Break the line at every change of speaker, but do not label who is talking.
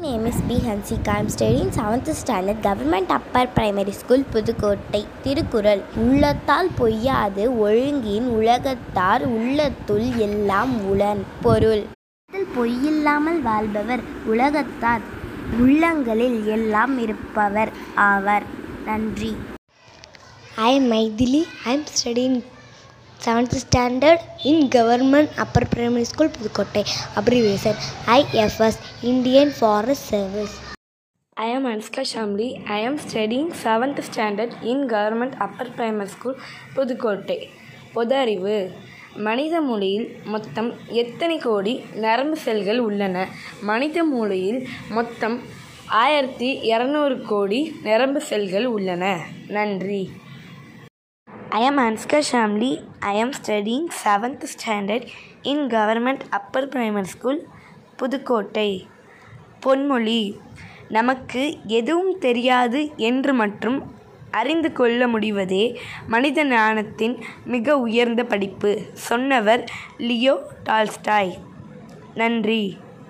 name is B. Hansika. I am studying 7th standard Government Upper Primary School, Pudukkottai Thirukkural உள்ளத்தால் பொய்யாது ஒழுங்கின் உலகத்தார் உள்ளத்துள் எல்லாம் உளன் பொருள் உள்ளத்தில் பொய்யில்லாமல் வாழ்பவர் உலகத்தார் உள்ளங்களில் எல்லாம் இருப்பவர் ஆவர் நன்றி
I am Maithili. I am studying 7th standard in Government Upper Primary School, Pudukkottai. Abbreviation IFS Indian Forest Service.
I am Anushka Shamli. I am studying 7th standard in Government Upper Primary School, Pudukkottai பொது அறிவு மனித மூளையில் மொத்தம் எத்தனை கோடி நரம்பு செல்கள் உள்ளன மனித மூளையில் மொத்தம் ஆயிரத்தி இரநூறு கோடி நரம்பு செல்கள் உள்ளன நன்றி I am Anska Shamli. I am studying 7th standard in Government Upper Primary School, Pudukkottai பொன்மொழி நமக்கு எதுவும் தெரியாது என்று மற்றும் அறிந்து கொள்ள முடிவதே மனித ஞானத்தின் மிக உயர்ந்த படிப்பு சொன்னவர் லியோ டால்ஸ்டாய் நன்றி